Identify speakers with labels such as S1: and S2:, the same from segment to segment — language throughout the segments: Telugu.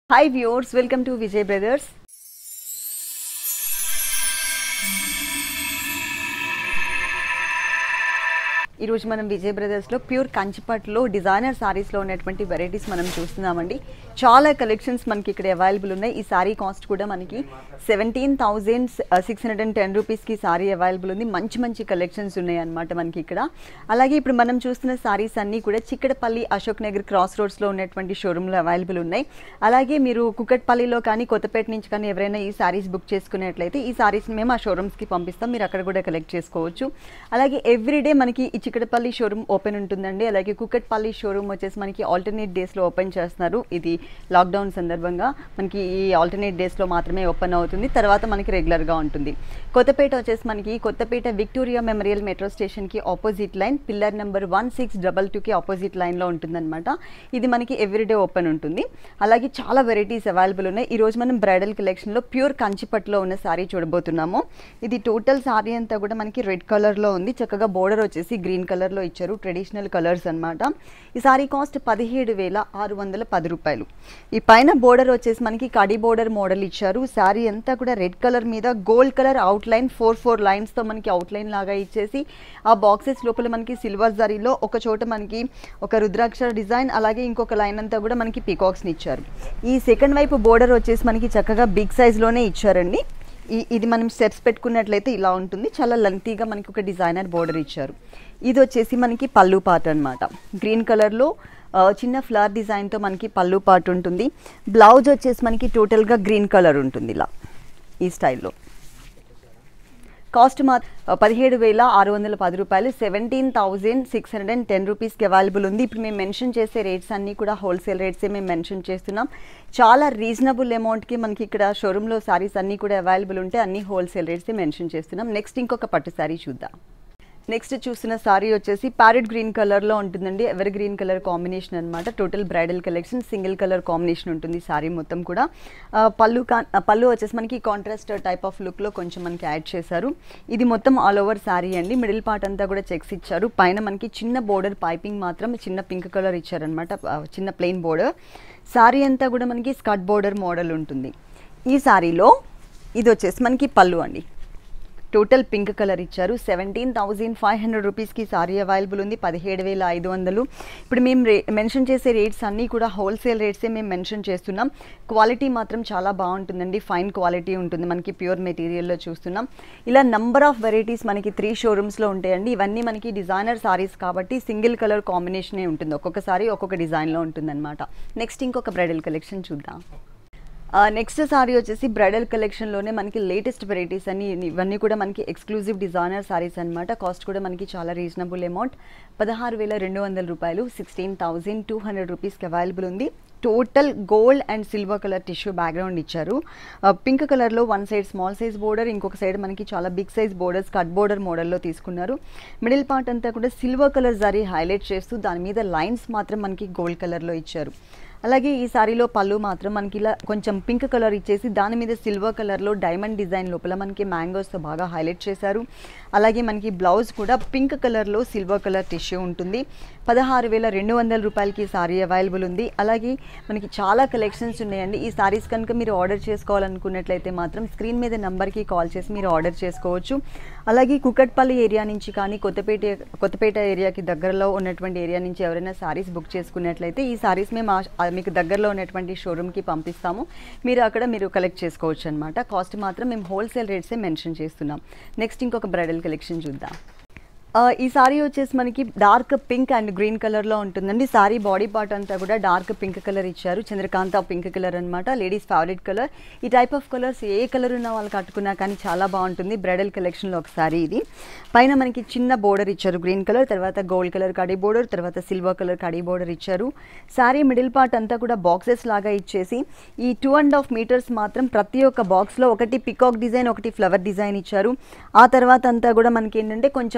S1: hi viewers welcome to Vijay Brothers ఈరోజు మనం విజయ్ బ్రదర్స్లో ప్యూర్ కంచిపట్లో డిజైనర్ సారీస్లో ఉన్నటువంటి వెరైటీస్ మనం చూస్తున్నామండి చాలా కలెక్షన్స్ మనకి ఇక్కడ అవైలబుల్ ఉన్నాయి ఈ సారీ కాస్ట్ కూడా మనకి seventeen thousand six hundred and ten రూపీస్కి సారీ అవైలబుల్ ఉంది మంచి మంచి కలెక్షన్స్ ఉన్నాయి అనమాట మనకి ఇక్కడ అలాగే ఇప్పుడు మనం చూస్తున్న సారీస్ అన్నీ కూడా చిక్కడపల్లి అశోక్ నగర్ క్రాస్ రోడ్స్లో ఉన్నటువంటి షోరూంలో అవైలబుల్ ఉన్నాయి అలాగే మీరు కుకట్పల్లిలో కానీ కొత్తపేట నుంచి కానీ ఎవరైనా ఈ సారీస్ బుక్ చేసుకున్నట్లయితే ఈ సారీస్ మేము ఆ షోరూమ్స్కి పంపిస్తాం మీరు అక్కడ కూడా కలెక్ట్ చేసుకోవచ్చు అలాగే ఎవ్రీడే మనకి ఈ చిక్కడపల్లి షోరూమ్ ఓపెన్ ఉంటుందండి అలాగే కుకట్పల్లి షోరూమ్ వచ్చేసి మనకి ఆల్టర్నేట్ డేస్లో ఓపెన్ చేస్తున్నారు ఇది లాక్డౌన్ సందర్భంగా మనకి ఈ ఆల్టర్నేట్ డేస్లో మాత్రమే ఓపెన్ అవుతుంది తర్వాత మనకి రెగ్యులర్గా ఉంటుంది కొత్తపేట వచ్చేసి మనకి కొత్తపేట విక్టోరియా మెమోరియల్ మెట్రో స్టేషన్కి opposite line pillar number one six double టూకి ఆపోజిట్ లైన్లో ఉంటుందన్నమాట ఇది మనకి ఎవ్రీడే ఓపెన్ ఉంటుంది అలాగే చాలా వెరైటీస్ అవైలబుల్ ఉన్నాయి ఈరోజు మనం బ్రైడల్ కలెక్షన్లో ప్యూర్ కంచిపట్టులో ఉన్న సారీ చూడబోతున్నాము ఇది టోటల్ సారీ అంతా కూడా మనకి రెడ్ కలర్లో ఉంది చక్కగా బోర్డర్ వచ్చేసి గ్రీన్ కలర్లో ఇచ్చారు ట్రెడిషనల్ కలర్స్ అన్నమాట ఈ సారీ కాస్ట్ పదిహేడు వేల ఆరు వందల పది రూపాయలు ఈ పైన బోర్డర్ వచ్చేసి మనకి కడి బోర్డర్ మోడల్ ఇచ్చారు శారీ అంతా కూడా రెడ్ కలర్ మీద gold colour outline four four లైన్స్తో మనకి అవుట్ లైన్ లాగా ఇచ్చేసి ఆ బాక్సెస్ లోపల మనకి సిల్వర్ జరీలో ఒక చోట మనకి ఒక రుద్రాక్ష డిజైన్ అలాగే ఇంకొక లైన్ అంతా కూడా మనకి పీకాక్స్ని ఇచ్చారు ఈ సెకండ్ వైపు బోర్డర్ వచ్చేసి మనకి చక్కగా బిగ్ సైజ్లోనే ఇచ్చారండి ఈ ఇది మనం స్టెప్స్ పెట్టుకున్నట్లయితే ఇలా ఉంటుంది చాలా లెంతీగా మనకి ఒక డిజైనర్ బోర్డర్ ఇచ్చారు ఇది వచ్చేసి మనకి పళ్ళు పార్ట్ అనమాట గ్రీన్ కలర్లో ఆ, చిన్న ఫ్లవర్ డిజైన్తో మనకి పళ్ళు పార్ట్ ఉంటుంది బ్లౌజ్ వచ్చేసి మనకి టోటల్గా గ్రీన్ కలర్ ఉంటుంది ఇలా ఈ స్టైల్లో కాస్ట్ మా పదిహేడు వేల ఆరు వందల పది రూపాయలు seventeen thousand six hundred and ten రూపీస్కి అవైలబుల్ ఉంది ఇప్పుడు మేము మెన్షన్ చేసే రేట్స్ అన్నీ కూడా హోల్సేల్ రేట్సే మేము మెన్షన్ చేస్తున్నాం చాలా రీజనబుల్ అమౌంట్కి మనకి ఇక్కడ షోరూంలో సారీస్ అన్నీ కూడా అవైలబుల్ ఉంటే అన్ని హోల్సేల్ రేట్సే మెన్షన్ చేస్తున్నాం నెక్స్ట్ ఇంకొక పట్టు సారీ చూద్దాం నెక్స్ట్ చూసిన సారీ వచ్చేసి ప్యారెట్ గ్రీన్ కలర్లో ఉంటుందండి ఎవర్ గ్రీన్ కలర్ కాంబినేషన్ అనమాట total bridal collection single colour combination ఉంటుంది సారీ మొత్తం కూడా ఆ, పళ్ళు కా ఆ, పళ్ళు వచ్చేసి మనకి కాంట్రాస్ట్ టైప్ ఆఫ్ లుక్లో కొంచెం మనకి యాడ్ చేశారు ఇది మొత్తం ఆల్ ఓవర్ సారీ అండి మిడిల్ పార్ట్ అంతా కూడా చెక్స్ ఇచ్చారు పైన మనకి చిన్న బోర్డర్ పైపింగ్ మాత్రం చిన్న పింక్ కలర్ ఇచ్చారనమాట ఆ, చిన్న ప్లెయిన్ బోర్డర్ సారీ అంతా కూడా మనకి స్కర్ట్ బోర్డర్ మోడల్ ఉంటుంది ఈ సారీలో ఇది వచ్చేసి మనకి పళ్ళు అండి టోటల్ పింక్ కలర్ ఇచ్చారు సెవెంటీన్ థౌజండ్ ఫైవ్ హండ్రెడ్ రూపీస్కి సారీ అవైలబుల్ ఉంది పదిహేడు వేల ఐదు వందలు ఇప్పుడు మేము రే మెన్షన్ చేసే రేట్స్ అన్నీ కూడా హోల్సేల్ రేట్సే మేము మెన్షన్ చేస్తున్నాం క్వాలిటీ మాత్రం చాలా బాగుంటుందండి ఫైన్ క్వాలిటీ ఉంటుంది మనకి ప్యూర్ మెటీరియల్లో చూస్తున్నాం ఇలా నంబర్ ఆఫ్ వెరైటీస్ మనకి త్రీ షోరూమ్స్లో ఉంటాయండి ఇవన్నీ మనకి డిజైనర్ సారీస్ కాబట్టి సింగిల్ కలర్ కాంబినేషనే ఉంటుంది ఒక్కొక్క సారీ ఒక్కొక్క డిజైన్లో ఉంటుందన్నమాట నెక్స్ట్ ఇంకొక బ్రైడల్ కలెక్షన్ చూద్దాం నెక్స్ట్ సారీ వచ్చేసి బ్రైడల్ కలెక్షన్లోనే మనకి లేటెస్ట్ వెరైటీస్ అన్ని ఇవన్నీ కూడా మనకి ఎక్స్క్లూజివ్ డిజైనర్ సారీస్ అనమాట కాస్ట్ కూడా మనకి చాలా రీజనబుల్ అమౌంట్ పదహారు వేల రెండు వందల రూపాయలు సిక్స్టీన్ థౌజండ్ టూ హండ్రెడ్ రూపీస్కి అవైలబుల్ ఉంది total gold and silver colour tissue background ఇచ్చారు పింక్ కలర్లో one side small size border ఇంకొక సైడ్ మనకి చాలా big size borders cut border మోడల్లో తీసుకున్నారు మిడిల్ పార్ట్ అంతా కూడా సిల్వర్ కలర్ జరీ హైలైట్ చేస్తూ దాని మీద లైన్స్ మాత్రం మనకి గోల్డ్ కలర్లో ఇచ్చారు అలాగే ఈ సారీలో పళ్ళు మాత్రం మనకి ఇలా కొంచెం పింక్ కలర్ ఇచ్చేసి దాని మీద సిల్వర్ కలర్లో డైమండ్ డిజైన్ లోపల మనకి మ్యాంగోస్తో బాగా హైలైట్ చేశారు అలాగే మనకి బ్లౌజ్ కూడా పింక్ కలర్లో సిల్వర్ కలర్ టిష్యూ ఉంటుంది పదహారు వేల రెండు వందల రూపాయలకి సారీ అవైలబుల్ ఉంది అలాగే మనకి చాలా కలెక్షన్స్ ఉన్నాయండి ఈ సారీస్ కనుక మీరు ఆర్డర్ చేసుకోవాలనుకున్నట్లయితే మాత్రం స్క్రీన్ మీద నెంబర్కి కాల్ చేసి మీరు ఆర్డర్ చేసుకోవచ్చు అలాగే కుకట్పల్లి ఏరియా నుంచి కానీ కొత్తపేట కొత్తపేట ఏరియాకి దగ్గరలో ఉన్నటువంటి ఏరియా నుంచి ఎవరైనా సారీస్ బుక్ చేసుకున్నట్లయితే ఈ సారీస్ మేము ఆ- ఆ మీకు దగ్గరలో ఉన్నటువంటి షోరూమ్కి పంపిస్తాము మీరు అక్కడ మీరు కలెక్ట్ చేసుకోవచ్చు అనమాట కాస్ట్ మాత్రం మేము హోల్సేల్ రేట్సే మెన్షన్ చేస్తున్నాం నెక్స్ట్ ఇంకొక బ్రైడల్ కలెక్షన్ చూద్దాం ఆ, ఈ సారీ వచ్చేసి మనకి డార్క్ పింక్ అండ్ గ్రీన్ కలర్లో ఉంటుందండి సారీ బాడీ పార్ట్ అంతా కూడా డార్క్ పింక్ కలర్ ఇచ్చారు చంద్రకాంత పింక్ కలర్ అనమాట లేడీస్ ఫేవరెట్ కలర్ ఈ టైప్ ఆఫ్ కలర్స్ ఏ కలర్ ఉన్న వాళ్ళు కట్టుకున్నా కానీ చాలా బాగుంటుంది బ్రైడల్ కలెక్షన్లో ఒక సారీ ఇది పైన మనకి చిన్న బోర్డర్ ఇచ్చారు గ్రీన్ కలర్ తర్వాత గోల్డ్ కలర్ కడీ బోర్డర్ తర్వాత సిల్వర్ కలర్ కడీ బోర్డర్ ఇచ్చారు సారీ మిడిల్ పార్ట్ అంతా కూడా బాక్సెస్ లాగా ఇచ్చేసి ఈ టూ అండ్ హాఫ్ మీటర్స్ మాత్రం ప్రతి ఒక్క బాక్స్లో ఒకటి పికాక్ డిజైన్ ఒకటి ఫ్లవర్ డిజైన్ ఇచ్చారు ఆ తర్వాత అంతా కూడా మనకి ఏంటంటే కొంచెం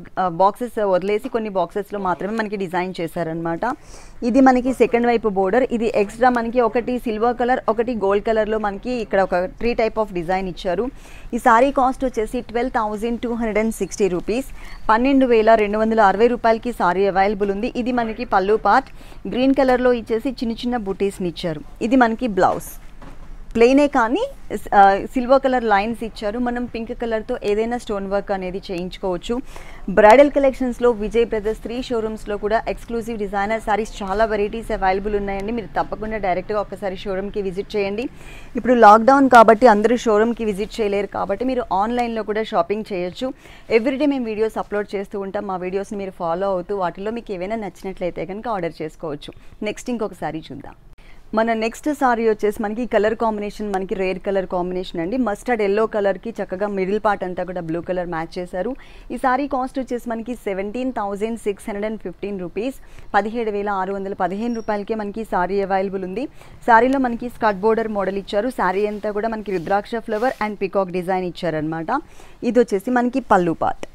S1: బాక్సెస్ వదిలేసి కొన్ని బాక్సెస్లో మాత్రమే మనకి డిజైన్ చేశారనమాట ఇది మనకి సెకండ్ వైపు బోర్డర్ ఇది ఎక్స్ట్రా మనకి ఒకటి సిల్వర్ కలర్ ఒకటి గోల్డ్ కలర్లో మనకి ఇక్కడ ఒక త్రీ టైప్ ఆఫ్ డిజైన్ ఇచ్చారు ఈ సారీ కాస్ట్ వచ్చేసి twelve thousand two hundred and sixty rupees పన్నెండు వేల రెండు వందల అరవై రూపాయలకి సారీ అవైలబుల్ ఉంది ఇది మనకి పళ్ళు పార్ట్ గ్రీన్ కలర్లో ఇచ్చేసి చిన్న చిన్న బుటీస్ని ఇచ్చారు ఇది మనకి బ్లౌజ్ ప్లెయినే కానీ సిల్వర్ కలర్ లైన్స్ ఇచ్చారు మనం పింక్ కలర్తో ఏదైనా స్టోన్ వర్క్ అనేది చేయించుకోవచ్చు బ్రైడల్ కలెక్షన్స్లో విజయ్ బ్రదర్స్ త్రీ షోరూమ్స్లో కూడా ఎక్స్క్లూజివ్ డిజైనర్ సారీస్ చాలా వెరైటీస్ అవైలబుల్ ఉన్నాయండి మీరు తప్పకుండా డైరెక్ట్గా ఒకసారి షోరూమ్కి విజిట్ చేయండి ఇప్పుడు లాక్డౌన్ కాబట్టి అందరూ షోరూమ్కి విజిట్ చేయలేరు కాబట్టి మీరు ఆన్లైన్లో కూడా షాపింగ్ చేయొచ్చు ఎవ్రీడే మేము వీడియోస్ అప్లోడ్ చేస్తూ ఉంటాం మా వీడియోస్ని మీరు ఫాలో అవుతూ వాటిలో మీకు ఏవైనా నచ్చినట్లయితే కనుక ఆర్డర్ చేసుకోవచ్చు నెక్స్ట్ ఇంకొకసారి చూద్దాం మన నెక్స్ట్ సారీ వచ్చేసి మనకి కలర్ కాంబినేషన్ మనకి రేర్ కలర్ కాంబినేషన్ అండి మస్టర్డ్ ఎల్లో కలర్కి చక్కగా మిడిల్ పార్ట్ అంతా కూడా బ్లూ కలర్ మ్యాచ్ చేశారు ఈ సారీ కాస్ట్ వచ్చేసి మనకి seventeen thousand six hundred and fifteen rupees పదిహేడు వేల ఆరు వందల పదిహేను రూపాయలకే మనకి సారీ అవైలబుల్ ఉంది సారీలో మనకి స్కర్ట్ బోర్డర్ మోడల్ ఇచ్చారు సారీ అంతా కూడా మనకి rudraksha flower and peacock design ఇచ్చారనమాట ఇది వచ్చేసి మనకి పళ్ళు పార్ట్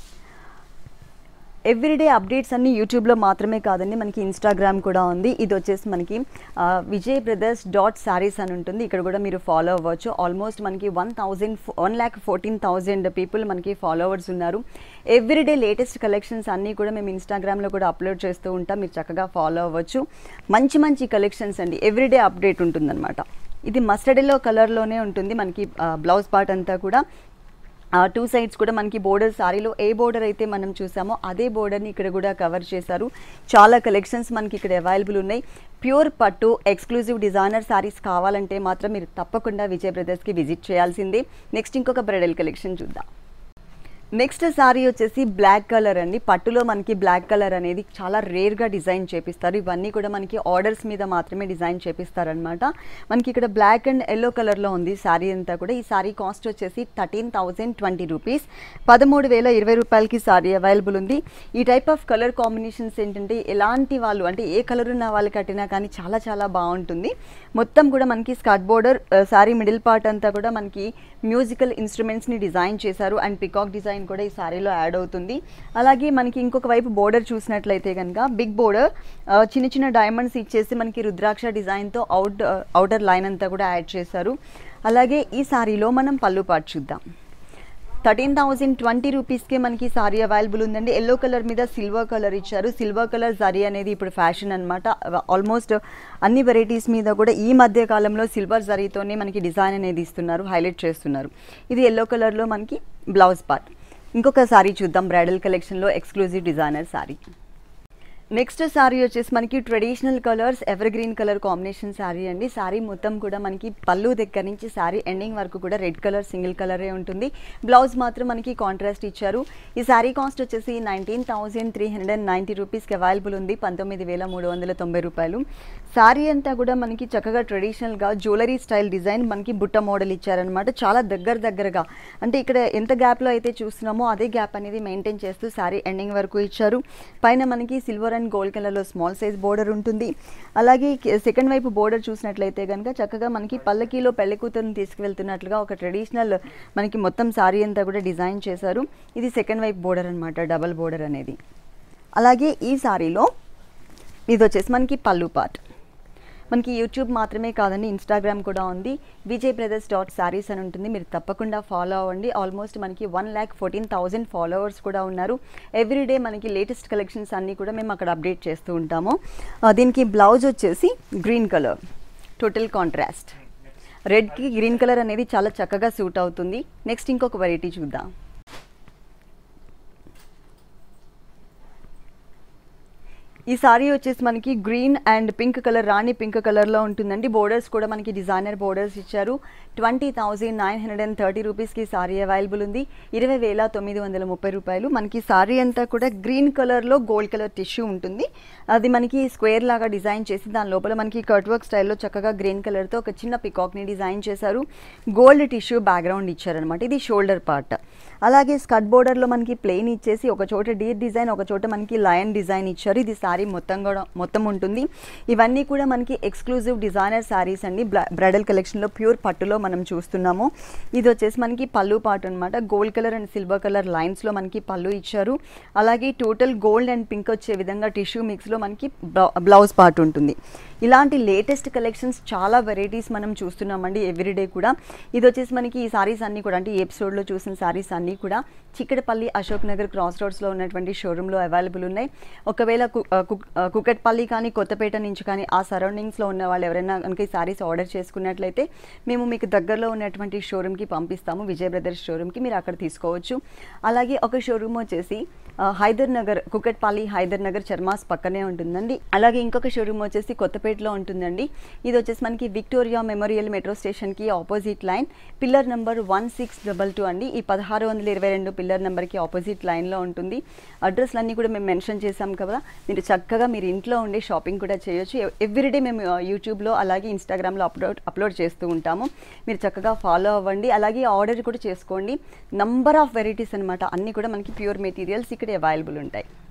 S1: ఎవ్రీడే అప్డేట్స్ అన్ని యూట్యూబ్లో మాత్రమే కాదండి మనకి ఇన్స్టాగ్రామ్ కూడా ఉంది ఇది వచ్చేసి మనకి ఆ, విజయ్ బ్రదర్స్ డాట్ శారీస్ అని ఉంటుంది ఇక్కడ కూడా మీరు ఫాలో అవ్వచ్చు ఆల్మోస్ట్ మనకి one thousand one lakh fourteen thousand people మనకి ఫాలోవర్స్ ఉన్నారు ఎవ్రీడే లేటెస్ట్ కలెక్షన్స్ అన్నీ కూడా మేము ఇన్స్టాగ్రామ్లో కూడా అప్లోడ్ చేస్తూ ఉంటాం మీరు చక్కగా ఫాలో అవ్వచ్చు మంచి మంచి కలెక్షన్స్ అండి ఎవ్రీడే అప్డేట్ ఉంటుందన్నమాట ఇది మస్టర్డ్ ఎల్లో కలర్లోనే ఉంటుంది మనకి బ్లౌజ్ పార్ట్ అంతా కూడా టూ సైడ్స్ కూడా మనకి బోర్డర్ సారీలో ఏ బోర్డర్ అయితే మనం చూసామో అదే బోర్డర్ని ఇక్కడ కూడా కవర్ చేశారు చాలా కలెక్షన్స్ మనకి ఇక్కడ అవైలబుల్ ఉన్నాయి ప్యూర్ పట్టు ఎక్స్క్లూజివ్ డిజైనర్ సారీస్ కావాలంటే మాత్రం మీరు తప్పకుండా విజయ్ బ్రదర్స్కి విజిట్ చేయాల్సిందే నెక్స్ట్ ఇంకొక బ్రైడల్ కలెక్షన్ చూద్దాం నెక్స్ట్ సారీ వచ్చేసి బ్లాక్ కలర్ అండి పట్టులో మనకి బ్లాక్ కలర్ అనేది చాలా రేర్గా డిజైన్ చేపిస్తారు ఇవన్నీ కూడా మనకి ఆర్డర్స్ మీద మాత్రమే డిజైన్ చేపిస్తారనమాట మనకి ఇక్కడ బ్లాక్ అండ్ ఎల్లో కలర్లో ఉంది సారీ అంతా కూడా ఈ సారీ కాస్ట్ వచ్చేసి థర్టీన్ థౌజండ్ ట్వంటీ రూపీస్ పదమూడు వేల ఇరవై రూపాయలకి సారీ అవైలబుల్ ఉంది ఈ టైప్ ఆఫ్ కలర్ కాంబినేషన్స్ ఏంటంటే ఎలాంటి వాళ్ళు అంటే ఏ కలర్ ఉన్న వాళ్ళు కట్టినా కానీ చాలా చాలా బాగుంటుంది మొత్తం కూడా మనకి skirt border sari middle part అంతా కూడా మనకి మ్యూజికల్ ఇన్స్ట్రుమెంట్స్ని డిజైన్ చేశారు అండ్ పికాక్ డిజైన్ కూడా ఈ సారీలో యాడ్ అవుతుంది అలాగే మనకి ఇంకొక వైపు బోర్డర్ చూసినట్లయితే కనుక బిగ్ బోర్డర్ చిన్న చిన్న డైమండ్స్ ఇచ్చేసి మనకి రుద్రాక్ష డిజైన్తో అవుట్ అవుటర్ లైన్ అంతా కూడా యాడ్ చేశారు అలాగే ఈ సారీలో మనం పళ్ళు పాటు చూద్దాం థర్టీన్ థౌజండ్ ట్వంటీ రూపీస్కే మనకి సారీ అవైలబుల్ ఉందండి ఎల్లో కలర్ మీద సిల్వర్ కలర్ ఇచ్చారు సిల్వర్ కలర్ జరీ అనేది ఇప్పుడు ఫ్యాషన్ అనమాట ఆల్మోస్ట్ అన్ని వెరైటీస్ మీద కూడా ఈ మధ్య కాలంలో సిల్వర్ జరీతోనే మనకి డిజైన్ అనేది ఇస్తున్నారు హైలైట్ చేస్తున్నారు ఇది ఎల్లో కలర్లో మనకి బ్లౌజ్ పార్ట్ ఇంకొక సారీ చూద్దాం బ్రైడల్ కలెక్షన్లో exclusive designer sari next sari వచ్చేసి మనకి traditional colours evergreen colour combination sari అండి శారీ మొత్తం కూడా మనకి పళ్ళు దగ్గర నుంచి శారీ ఎండింగ్ వరకు కూడా రెడ్ కలర్ సింగిల్ కలరే ఉంటుంది బ్లౌజ్ మాత్రం మనకి కాంట్రాస్ట్ ఇచ్చారు ఈ శారీ కాస్ట్ వచ్చేసి nineteen thousand three hundred and ninety రూపీస్కి అవైలబుల్ ఉంది పంతొమ్మిది వేల మూడు వందల తొంభై రూపాయలు శారీ అంతా కూడా మనకి చక్కగా ట్రెడిషనల్గా జ్యువెలరీ స్టైల్ డిజైన్ మనకి బుట్ట మోడల్ ఇచ్చారనమాట చాలా దగ్గర దగ్గరగా అంటే ఇక్కడ ఎంత గ్యాప్లో అయితే చూస్తున్నామో అదే గ్యాప్ అనేది మెయింటైన్ చేస్తూ శారీ ఎండింగ్ వరకు ఇచ్చారు పైన మనకి సిల్వర్ అండ్ గోల్డ్ కలర్లో స్మాల్ సైజ్ బోర్డర్ ఉంటుంది అలాగే సెకండ్ వైపు బోర్డర్ చూసినట్లయితే కనుక చక్కగా మనకి పల్లకీలో పెళ్లి కూతురుని తీసుకువెళ్తున్నట్లుగా ఒక ట్రెడిషనల్ మనకి మొత్తం సారీ అంతా కూడా డిజైన్ చేశారు ఇది సెకండ్ వైపు బోర్డర్ అనమాట డబల్ బోర్డర్ అనేది అలాగే ఈ సారీలో ఇది వచ్చేసి మనకి పళ్ళు పార్ట్ మనకి యూట్యూబ్ మాత్రమే కాదండి ఇన్స్టాగ్రామ్ కూడా ఉంది విజయ్ బ్రదర్స్ డాట్ శారీస్ అని ఉంటుంది మీరు తప్పకుండా ఫాలో అవ్వండి ఆల్మోస్ట్ మనకి one lakh fourteen thousand followers కూడా ఉన్నారు ఎవ్రీడే మనకి లేటెస్ట్ కలెక్షన్స్ అన్నీ కూడా మేము అక్కడ అప్డేట్ చేస్తూ ఉంటాము ఆ, దీనికి బ్లౌజ్ వచ్చేసి గ్రీన్ కలర్ టోటల్ కాంట్రాస్ట్ రెడ్కి గ్రీన్ కలర్ అనేది చాలా చక్కగా సూట్ అవుతుంది నెక్స్ట్ ఇంకొక వెరైటీ చూద్దాం ఈ సారీ వచ్చేసి మనకి గ్రీన్ అండ్ పింక్ కలర్ రాణి పింక్ కలర్లో ఉంటుందండి బోర్డర్స్ కూడా మనకి డిజైనర్ బోర్డర్స్ ఇచ్చారు twenty thousand nine hundred and thirty రూపీస్కి సారీ అవైలబుల్ ఉంది ఇరవై వేల తొమ్మిది వందల ముప్పై రూపాయలు మనకి సారీ అంతా కూడా గ్రీన్ కలర్లో గోల్డ్ కలర్ టిష్యూ ఉంటుంది అది మనకి స్క్వేర్ లాగా డిజైన్ చేసి దాని లోపల మనకి కట్ వర్క్ స్టైల్లో చక్కగా గ్రీన్ కలర్తో ఒక చిన్న పికాక్ని డిజైన్ చేశారు గోల్డ్ టిష్యూ బ్యాక్గ్రౌండ్ ఇచ్చారనమాట ఇది షోల్డర్ పార్ట్ అలాగే స్కట్ బోర్డర్లో మనకి ప్లెయిన్ ఇచ్చేసి ఒక చోట డీర్ డిజైన్ ఒక చోట మనకి లయన్ డిజైన్ ఇచ్చారు ఇది శారీ మొత్తం కూడా మొత్తం ఉంటుంది ఇవన్నీ కూడా మనకి ఎక్స్క్లూజివ్ డిజైనర్ శారీస్ అండి బ్రైడల్ కలెక్షన్లో ప్యూర్ పట్టులో మనం చూస్తున్నాము ఇది వచ్చేసి మనకి పళ్ళు పాటు అనమాట gold colour and silver colour లైన్స్లో మనకి పళ్ళు ఇచ్చారు అలాగే టోటల్ గోల్డ్ అండ్ పింక్ వచ్చే విధంగా టిష్యూ మిక్స్లో మనకి బ్లౌజ్ పార్ట్ ఉంటుంది ఇలాంటి లేటెస్ట్ కలెక్షన్స్ చాలా వెరైటీస్ మనం చూస్తున్నామండి ఎవ్రీడే కూడా ఇది వచ్చేసి మనకి ఈ సారీస్ అన్నీ కూడా అంటే ఈ ఎపిసోడ్లో చూసిన సారీస్ అన్నీ కూడా చిక్కడపల్లి అశోక్ నగర్ క్రాస్ రోడ్స్లో ఉన్నటువంటి షోరూంలో అవైలబుల్ ఉన్నాయి ఒకవేళ కు- ఆ, కు- ఆ, కుకట్పల్లి కానీ కొత్తపేట నుంచి కానీ ఆ సరౌండింగ్స్లో ఉన్న వాళ్ళు ఎవరైనా కనుక ఈ సారీస్ ఆర్డర్ చేసుకున్నట్లయితే మేము మీకు దగ్గరలో ఉన్నటువంటి షోరూమ్కి పంపిస్తాము విజయ్ బ్రదర్స్ షోరూమ్కి మీరు అక్కడ తీసుకోవచ్చు అలాగే ఒక షోరూమ్ వచ్చేసి ఆ, హైదర్ నగర్ కుకట్పల్లి హైదర్ నగర్ చర్మాస్ పక్కనే ఉంటుందండి అలాగే ఇంకొక షోరూమ్ వచ్చేసి కొత్తపేటలో ఉంటుందండి ఇది వచ్చేసి మనకి విక్టోరియా మెమోరియల్ మెట్రో స్టేషన్కి opposite line pillar number one six double two అండి ఈ పదహారు వందల ఇరవై రెండు పిల్లర్ నెంబర్కి ఆపోజిట్ లైన్లో ఉంటుంది అడ్రస్లు అన్నీ కూడా మేము మెన్షన్ చేసాం కదా మీరు చక్కగా మీరు ఇంట్లో ఉండి షాపింగ్ కూడా చేయొచ్చు ఎవ్రీడే మేము ఆ, యూట్యూబ్లో అలాగే ఇన్స్టాగ్రామ్లో అప్లోడ్ అప్లోడ్ చేస్తూ ఉంటాము మీరు చక్కగా ఫాలో అవ్వండి అలాగే ఆర్డర్ కూడా చేసుకోండి నంబర్ ఆఫ్ వెరైటీస్ అనమాట అన్నీ కూడా మనకి ప్యూర్ మెటీరియల్స్ ఇక్కడ అవైలబుల్ ఉంటాయి